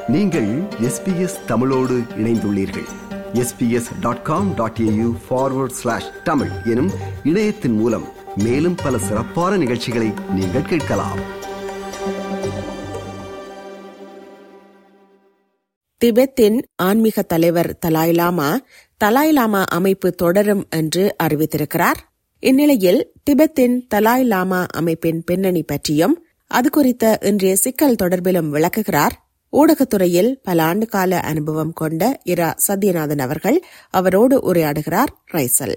நீங்கள் எஸ்பிஎஸ் தமிழோடு இணைந்துள்ளீர்கள் SBS dot com dot AU forward slash Tamil எனும் இணையத்தின் மூலம் மேலும் பல சிறப்பான நிகழ்ச்சிகளை நீங்கள் கேட்கலாம் திபெத்தின் ஆன்மீக தலைவர் தலாய் லாமா தலாய் லாமா அமைப்பு தொடரும் என்று அறிவித்திருக்கிறார் இந்நிலையில் திபெத்தின் தலாய் லாமா அமைப்பின் பின்னணி பற்றியும் அது குறித்த இன்றைய சிக்கல் தொடர்பிலும் விளக்குகிறார் ஊடகத்துறையில் பல ஆண்டுகால அனுபவம் கொண்ட இரா சத்யநாதன் அவர்கள் அவரோடு உரையாடுகிறார் ரைசல்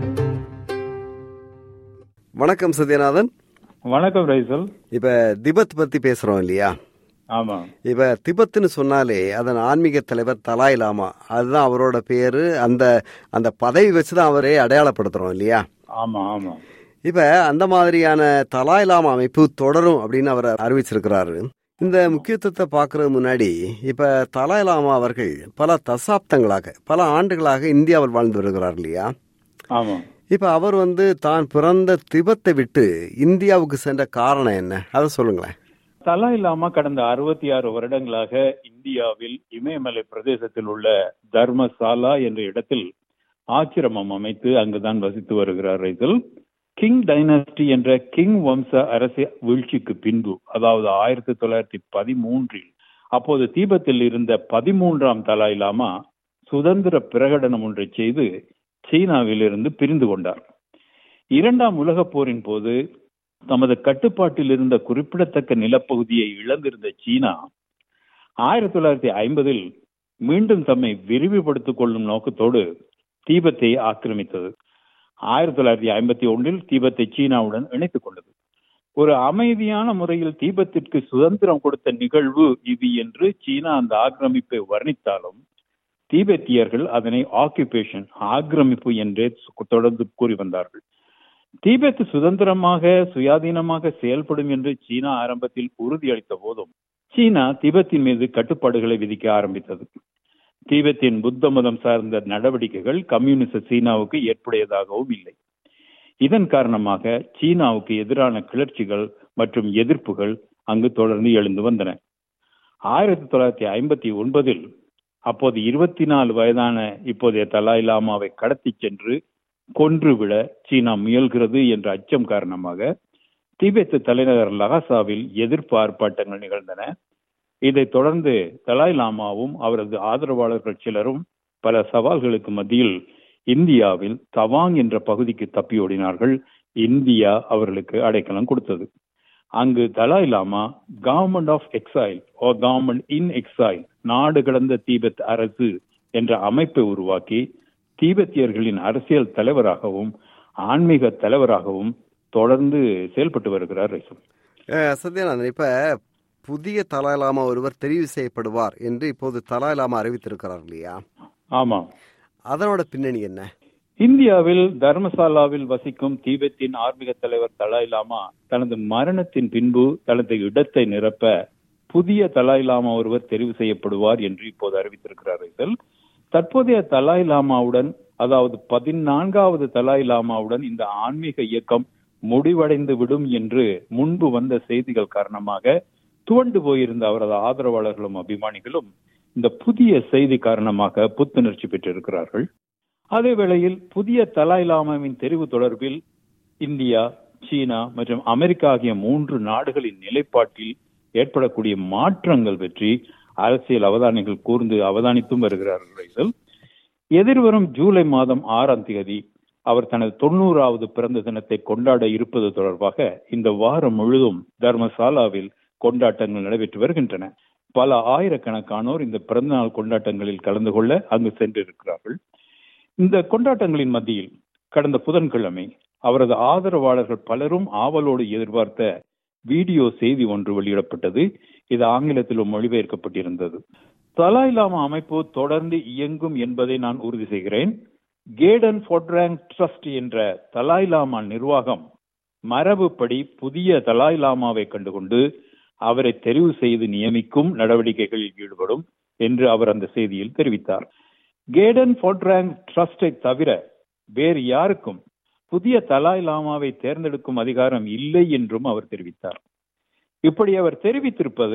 வணக்கம் சத்யநாதன் வணக்கம் ரைசல் இப்ப திபெத் பத்தி பேசுறோம் இல்லையா ஆமா இப்ப திபெத்னு சொன்னாலே அதன் ஆன்மீக தலைவர் தலாய் லாமா அதுதான் அவரோட பேரு அந்த அந்த பதவி வச்சுதான் அவரே அடையாளப்படுத்துறோம் இல்லையா ஆமா ஆமா இப்ப அந்த மாதிரியான தலாய் லாமா அமைப்பு தொடரும் அப்படின்னு அவர் அறிவிச்சிருக்கிறாரு இந்த முக்கியத்துவத்தை பார்க்கறது முன்னாடி இப்ப தலாய் லாமா அவர்கள் பல தசாப்தங்களாக பல ஆண்டுகளாக இந்தியாவில் வாழ்ந்து வருகிறார் இல்லையா ஆமா இப்ப அவர் வந்து தான் பிறந்த திபெத்தை விட்டு இந்தியாவுக்கு சென்ற காரணம் என்ன அதை சொல்லுங்களேன் தலாய் லாமா கடந்த அறுபத்தி ஆறு வருடங்களாக இந்தியாவில் இமயமலை பிரதேசத்தில் உள்ள தர்மசாலா என்ற இடத்தில் ஆச்சிரமம் அமைத்து அங்குதான் வசித்து வருகிறார் ரைசல் கிங் டைனஸ்டி என்ற கிங் வம்ச அரசு வீழ்ச்சிக்கு பின்பு அதாவது ஆயிரத்தி தொள்ளாயிரத்தி பதிமூன்றில் அப்போது தீபத்தில் இருந்த பதிமூன்றாம் தலாய் லாமா சுதந்திர பிரகடனம் ஒன்றை செய்து சீனாவில் இருந்து பிரிந்து கொண்டார் இரண்டாம் உலகப் போரின் போது தமது கட்டுப்பாட்டில் இருந்த குறிப்பிடத்தக்க நிலப்பகுதியை இழந்திருந்த சீனா ஆயிரத்தி தொள்ளாயிரத்தி ஐம்பதில் மீண்டும் தம்மை விரிவுபடுத்திக் கொள்ளும் நோக்கத்தோடு தீபத்தை ஆக்கிரமித்தது ஆயிரத்தி தொள்ளாயிரத்தி ஐம்பத்தி ஒன்றில் தீபத்தை சீனாவுடன் இணைத்துக் கொண்டது ஒரு அமைதியான முறையில் தீபத்திற்கு சுதந்திரம் கொடுத்த நிகழ்வு இது என்று சீனா அந்த ஆக்கிரமிப்பை வர்ணித்தாலும் தீபெத்தியர்கள் அதனை ஆக்குபேஷன் ஆக்கிரமிப்பு என்றே தொடர்ந்து கூறி வந்தார்கள் தீபெத் சுதந்திரமாக சுயாதீனமாக செயல்படும் என்று சீனா ஆரம்பத்தில் உறுதியளித்த போதும் சீனா திபெத்தின் மீது கட்டுப்பாடுகளை விதிக்க ஆரம்பித்தது தீபெத்தின் புத்த மதம் சார்ந்த நடவடிக்கைகள் கம்யூனிச சீனாவுக்கு ஏற்புடையதாகவும் இல்லை இதன் காரணமாக சீனாவுக்கு எதிரான கிளர்ச்சிகள் மற்றும் எதிர்ப்புகள் அங்கு தொடர்ந்து எழுந்து வந்தன ஆயிரத்தி தொள்ளாயிரத்தி ஐம்பத்தி ஒன்பதில் அப்போது இருபத்தி நாலு வயதான இப்போதைய தலாய் லாமாவை கடத்தி சென்று கொன்றுவிட சீனா முயல்கிறது என்ற அச்சம் காரணமாக திபெத் தலைநகர் லகாசாவில் எதிர்ப்பு ஆர்ப்பாட்டங்கள் நிகழ்ந்தன இதைத் தொடர்ந்து தலாய் லாமாவும் அவரது ஆதரவாளர்கள் சிலரும் பல சவால்களுக்கு மத்தியில் இந்தியாவில் தவாங் என்ற பகுதிக்கு தப்பியோடினார்கள் இந்தியா அவர்களுக்கு அடைக்கலம் கொடுத்தது அங்கு Dalai Lama government of exile or government in exile நாடு கடந்த தீபெத் அரசு என்ற அமைப்பை உருவாக்கி தீபெத்தியர்களின் அரசியல் தலைவராகவும் ஆன்மீக தலைவராகவும் தொடர்ந்து செயல்பட்டு வருகிறார் ரைசம் சத்யநாதன் இப்ப புதிய தலாய் லாமா ஒருவர் தெரிவு செய்யப்படுவார் என்று இப்போது தலாய் லாமா அறிவித்திருக்கிறார் இல்லையா ஆமா அதனோட பின்னணி என்ன இந்தியாவில் தர்மசாலாவில் வசிக்கும் தீபெத்தின் ஆன்மீக தலைவர் தலாய் லாமா தனது மரணத்தின் பின்பு தனது இடத்தை நிரப்ப புதிய தலாய் லாமா ஒருவர் தெரிவு செய்யப்படுவார் என்று இப்போது அறிவித்திருக்கிறார் இதில் தற்போதைய தலாய் லாமாவுடன் அதாவது பதினான்காவது தலாய் லாமாவுடன் இந்த ஆன்மீக இயக்கம் முடிவடைந்து விடும் என்று முன்பு வந்த செய்திகள் காரணமாக துவண்டு போயிருந்த அவரது ஆதரவாளர்களும் அபிமானிகளும் இந்த புதிய செய்தி காரணமாக புத்துணர்ச்சி பெற்றிருக்கிறார்கள் அதே வேளையில் புதிய தலாய் லாமாவின் தெரிவு தொடர்பில் இந்தியா சீனா மற்றும் அமெரிக்கா ஆகிய மூன்று நாடுகளின் நிலைப்பாட்டில் ஏற்படக்கூடிய மாற்றங்கள் பற்றி அரசியல் அவதானிகள் கூர்ந்து அவதானித்தும் வருகிறார்கள் எதிர்வரும் ஜூலை மாதம் ஆறாம் தேதி அவர் தனது தொண்ணூறாவது பிறந்த தினத்தை கொண்டாட இருப்பது தொடர்பாக இந்த வாரம் முழுதும் தர்மசாலாவில் கொண்டாட்டங்கள் நடைபெற்று வருகின்றன பல ஆயிரக்கணக்கானோர் இந்த பிறந்தநாள் கொண்டாட்டங்களில் கலந்து கொள்ள அங்கு சென்றிருக்கிறார்கள் இந்த கொண்டாட்டங்களின் மத்தியில் கடந்த புதன்கிழமை அவரது ஆதரவாளர்கள் பலரும் ஆவலோடு எதிர்பார்த்த வீடியோ செய்தி ஒன்று வெளியிடப்பட்டது இது ஆங்கிலத்திலும் மொழிபெயர்க்கப்பட்டிருந்தது தலாய் லாமா அமைப்பு தொடர்ந்து இயங்கும் என்பதை நான் உறுதி செய்கிறேன் கேடன் ஃபோட்ராங் ட்ரஸ்ட் என்ற தலாய் லாமா நிர்வாகம் மரபுப்படி புதிய தலாய் லாமாவை கண்டுகொண்டு அவரை தெரிவு செய்து நியமிக்கும் நடவடிக்கைகளில் ஈடுபடும் என்று அவர் அந்த செய்தியில் தெரிவித்தார் கேடன் ஃபோட்ராங் ட்ரஸ்டை தவிர வேறு யாருக்கும் புதிய தலாய் லாமாவை தேர்ந்தெடுக்கும் அதிகாரம் இல்லை என்றும் அவர் தெரிவித்தார் இப்படி அவர் தெரிவித்திருப்பது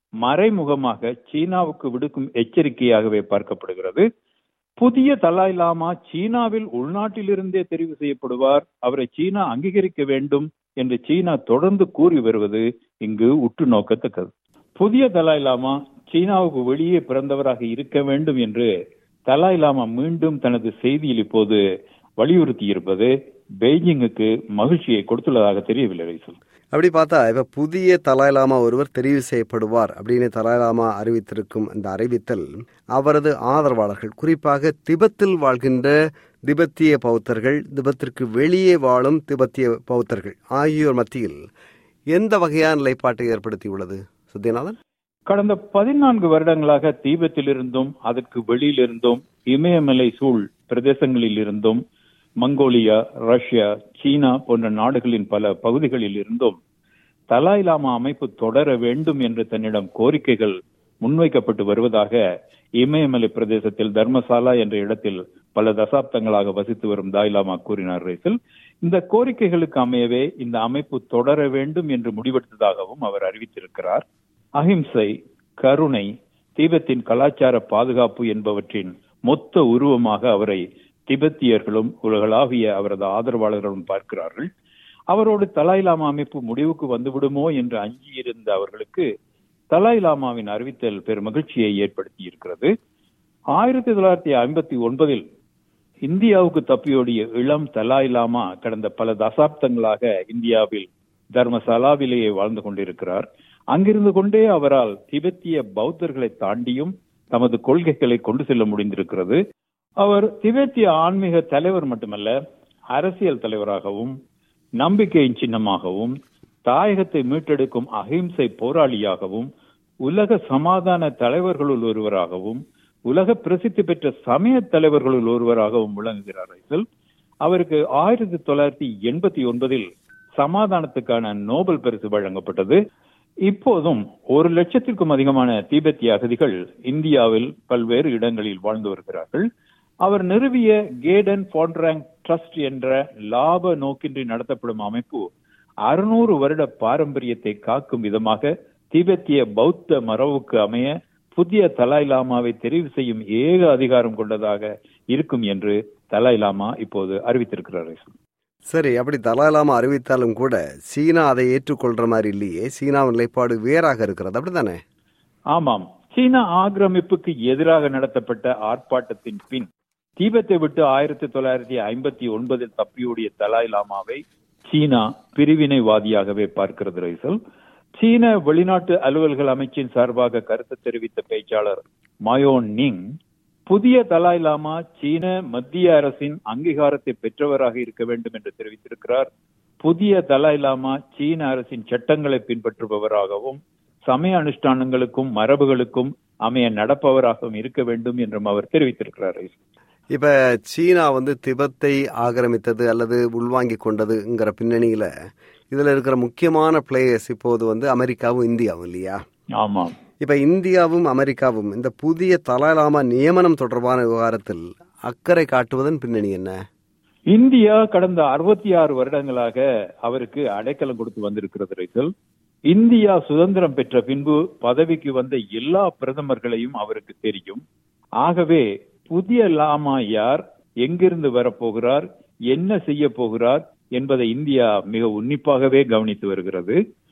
மறைமுகமாக சீனாவுக்கு விடுக்கும் எச்சரிக்கையாகவே பார்க்கப்படுகிறது புதிய தலாய் லாமா சீனாவில் உள்நாட்டிலிருந்தே தெரிவு செய்யப்படுவார் அவரை சீனா அங்கீகரிக்க வேண்டும் என்று சீனா தொடர்ந்து கூறி வருவது இங்கு உற்று நோக்கத்தக்கது புதிய தலாய் லாமா சீனாவுக்கு வெளியே பிறந்தவராக இருக்க வேண்டும் என்று தலாய் லாமா மீண்டும் தனது செய்தியில் இப்போது வலியுறுத்தி இருப்பது பெய்ஜிங்குக்கு மகிழ்ச்சியை கொடுத்துள்ளதாக தெரியவில்லை ரைசல் அப்படி பார்த்தா இப்ப புதிய தலாய்லாமா ஒருவர் தெரிவு செய்யப்படுவார் அப்படின்னு தலாய்லாமா அறிவித்திருக்கும் இந்த அறிவித்தல் அவரது ஆதரவாளர்கள் குறிப்பாக திபெத்தில் வாழ்கின்ற திபெத்திய பௌத்தர்கள் திபெத்திற்கு வெளியே வாழும் திபெத்திய பௌத்தர்கள் ஆகியோர் மத்தியில் எந்த வகையான நிலைப்பாட்டை ஏற்படுத்தியுள்ளது சத்யநாதன் கடந்த பதினான்கு வருடங்களாக தீபத்திலிருந்தும் அதற்கு வெளியிலிருந்தும் இமயமலை சூழ் பிரதேசங்களில் இருந்தும் மங்கோலியா ரஷ்யா சீனா போன்ற நாடுகளின் பல பகுதிகளில் இருந்தும் தலாய் லாமா அமைப்பு தொடர வேண்டும் என்று தன்னிடம் கோரிக்கைகள் முன்வைக்கப்பட்டு வருவதாக இமயமலை பிரதேசத்தில் தர்மசாலா என்ற இடத்தில் பல தசாப்தங்களாக வசித்து வரும் தாய்லாமா கூறினார் ரேசில் இந்த கோரிக்கைகளுக்கு அமையவே இந்த அமைப்பு தொடர வேண்டும் என்று முடிவெடுத்ததாகவும் அவர் அறிவித்திருக்கிறார் அஹிம்சை கருணை தீபத்தின் கலாச்சார பாதுகாப்பு என்பவற்றின் மொத்த உருவமாக அவரை திபெத்தியர்களும் உலகளாவிய அவரது ஆதரவாளர்களும் பார்க்கிறார்கள் அவரோடு தலாய் லாமா அமைப்பு முடிவுக்கு வந்துவிடுமோ என்று அஞ்சியிருந்த அவர்களுக்கு தலாய் லாமாவின் அறிவித்தல் பெரும் மகிழ்ச்சியை ஏற்படுத்தி இருக்கிறது ஆயிரத்தி தொள்ளாயிரத்தி ஐம்பத்தி ஒன்பதில் இந்தியாவுக்கு தப்பியோடிய இளம் தலாய் லாமா கடந்த பல தசாப்தங்களாக இந்தியாவில் தர்மசாலாவிலேயே வாழ்ந்து கொண்டிருக்கிறார் அங்கிருந்து கொண்டே அவரால் திபெத்திய பௌத்தர்களை தாண்டியும் தமது கொள்கைகளை கொண்டு செல்ல முடிந்திருக்கிறது அவர் திபெத்திய ஆன்மீக தலைவர் மட்டுமல்ல அரசியல் தலைவராகவும் நம்பிக்கையின் சின்னமாகவும் தாயகத்தை மீட்டெடுக்கும் அகிம்சை போராளியாகவும் உலக சமாதான தலைவர்களுள் ஒருவராகவும் உலக பிரசித்தி பெற்ற சமய தலைவர்களுள் ஒருவராகவும் விளங்குகிறார் அவருக்கு ஆயிரத்தி தொள்ளாயிரத்தி எண்பத்தி ஒன்பதில் சமாதானத்துக்கான நோபல் பரிசு வழங்கப்பட்டது இப்போதும் ஒரு லட்சத்திற்கும் அதிகமான தீபெத்திய அகதிகள் இந்தியாவில் பல்வேறு இடங்களில் வாழ்ந்து வருகிறார்கள் அவர் நிறுவிய கேடன் பாண்ட்ராங் ட்ரஸ்ட் என்ற லாப நோக்கின்றி நடத்தப்படும் அமைப்பு அறுநூறு வருட பாரம்பரியத்தை காக்கும் விதமாக திபெத்திய பௌத்த மரபுக்கு அமைய புதிய தலாய் லாமாவை தெரிவு செய்யும் ஏக அதிகாரம் கொண்டதாக இருக்கும் என்று தலாய் லாமா இப்போது அறிவித்திருக்கிறார் சரி அப்படி தலாலாமா அறிவித்தாலும் கூட சீனா அதை ஏற்றுக்கொள்ற மாதிரி இல்லையே சீனாவின் நிலைப்பாடு வேறாக இருக்கிறது அப்படித்தானே ஆமாம் சீனா ஆக்கிரமிப்புக்கு எதிராக நடத்தப்பட்ட ஆர்ப்பாட்டத்தின் பின் தீபத்தை விட்டு ஆயிரத்தி தொள்ளாயிரத்தி ஐம்பத்தி ஒன்பதில் தப்பியோடிய தலாய் லாமாவை சீனா பிரிவினைவாதியாகவே பார்க்கிறது ரைசல் சீன வெளிநாட்டு அலுவல்கள் அமைச்சின் சார்பாக கருத்து தெரிவித்த பேச்சாளர் மயோன் நிங் புதிய தலாய் லாமா சீன மத்திய அரசின் அங்கீகாரத்தை பெற்றவராக இருக்க வேண்டும் என்று தெரிவித்திருக்கிறார் புதிய தலாய் லாமா சீன அரசின் சட்டங்களை பின்பற்றுபவராகவும் சமய அனுஷ்டானங்களுக்கும் மரபுகளுக்கும் அமைய நடப்பவராகவும் இருக்க வேண்டும் என்றும் அவர் தெரிவித்திருக்கிறார் இப்ப சீனா வந்து திபத்தை ஆக்கிரமித்தது அல்லது உள்வாங்கி கொண்டதுங்கிற பின்னணியில இதுல இருக்கிற முக்கியமான பிளேயர்ஸ் இப்போது வந்து அமெரிக்காவும் இந்தியாவும் இல்லையா ஆமாம் இப்ப இந்தியாவும் அமெரிக்காவும் இந்த புதிய தலாலாமா நியமனம் தொடர்பான விவகாரத்தில் அக்கறை காட்டுவதன் பின்னணி என்ன இந்தியா கடந்த அறுபத்தி ஆறு வருடங்களாக அவருக்கு அடைக்கலம் கொடுத்து வந்திருக்கிறது ரைசல் இந்தியா சுதந்திரம் பெற்ற பின்பு பதவிக்கு வந்த எல்லா பிரதமர்களையும் அவருக்கு தெரியும் ஆகவே புதிய லாமா யார் எங்கிருந்து வரப்போகிறார் என்ன செய்ய போகிறார் என்பதை இந்தியா மிக உன்னிப்பாகவே கவனித்து வருகிறது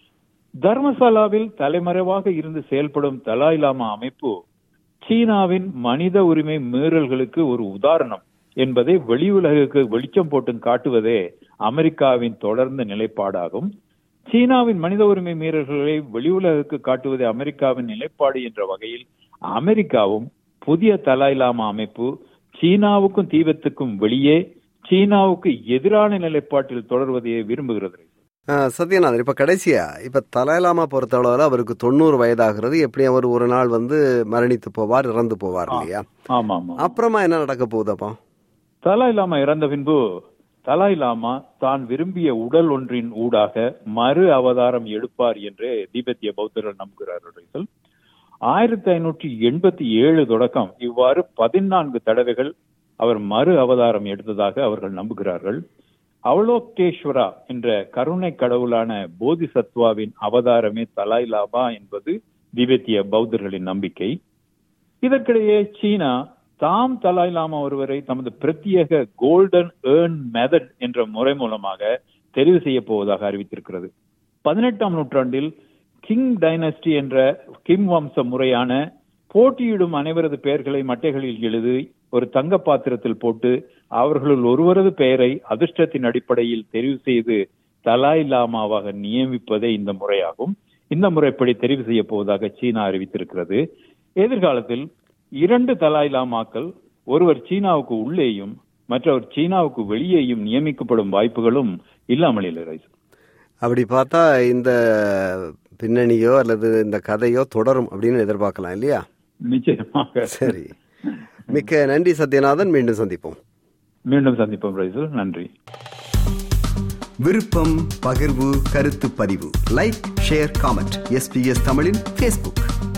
தர்மசாலாவில் தலைமறைவாக இருந்து செயல்படும் தலாய் லாமா அமைப்பு சீனாவின் மனித உரிமை மீறல்களுக்கு ஒரு உதாரணம் என்பதை வெளி உலகுக்கு வெளிச்சம் போட்டு காட்டுவதே அமெரிக்காவின் தொடர்ந்த நிலைப்பாடாகும் சீனாவின் மனித உரிமை மீறல்களை வெளி உலகுக்கு காட்டுவதே அமெரிக்காவின் நிலைப்பாடு என்ற வகையில் அமெரிக்காவும் புதிய தலாய் லாமா அமைப்பு சீனாவுக்கும் தீபத்துக்கும் வெளியே சீனாவுக்கு எதிரான நிலைப்பாட்டில் தொடர்வதையே விரும்புகிறது சத்யநாதன் இப்ப கடைசியா இப்ப தலாலாமா பொறுத்தளவுல அவருக்கு தொண்ணூறு வயதாகிறது எப்படி அவர் ஒரு நாள் வந்து மரணித்து போவார் இறந்து போவார் இல்லையா ஆமா ஆமா அப்புறமா என்ன நடக்க போகுதப்பா தலாய் லாமா இறந்த பின்பு தலாய் லாமா தான் விரும்பிய உடல் ஒன்றின் ஊடாக மறு அவதாரம் எடுப்பார் என்று தீபத்திய பௌத்தர்கள் நம்புகிறார்கள் ஆயிரத்தி ஐநூற்றி எண்பத்தி ஏழு தொடக்கம் இவ்வாறு பதினான்கு தடவைகள் அவர் மறு அவதாரம் எடுத்ததாக அவர்கள் நம்புகிறார்கள் அவலோக்டேஸ்வரா என்ற கருணை கடவுளான போதிசத்வாவின் அவதாரமே தலாய் லாமா என்பது திபெத்திய பௌத்தர்களின் நம்பிக்கை இதற்கிடையே சீனா தாம் தலாய் லாமா ஒருவரை தமது பிரத்யேக கோல்டன் ஏர்ன் மெதட் என்ற முறை மூலமாக தெரிவு செய்ய போவதாக அறிவித்திருக்கிறது பதினெட்டாம் நூற்றாண்டில் கிங் டைனஸ்டி என்ற கிம் வம்ச முறையான போட்டியிடும் அனைவரது பெயர்களை மட்டைகளில் எழுதி ஒரு தங்க பாத்திரத்தில் போட்டு அவர்களுள் ஒருவரது பெயரை அதிர்ஷ்டத்தின் அடிப்படையில் தெரிவு செய்து தலாய் லாமாவாக நியமிப்பதே இந்த முறையாகும் இந்த முறைப்படி தெரிவு செய்ய போவதாக சீனா அறிவித்திருக்கிறது எதிர்காலத்தில் இரண்டு தலாய் லாமாக்கள் ஒருவர் சீனாவுக்கு உள்ளேயும் மற்றவர் சீனாவுக்கு வெளியேயும் நியமிக்கப்படும் வாய்ப்புகளும் இல்லாமல் இல்லை ரைஸ் அப்படி பார்த்தா இந்த பின்னணியோ அல்லது இந்த கதையோ தொடரும் அப்படின்னு எதிர்பார்க்கலாம் இல்லையா நிச்சயமாக சரி மிக்க நன்றி சத்யநாதன் மீண்டும் சந்திப்போம் மீண்டும் சந்திப்போம் ரைசல் நன்றி விருப்பம் பகிர்வு கருத்து பதிவு லைக் ஷேர் காமெண்ட் எஸ்பிஎஸ் தமிழின் ஃபேஸ்புக்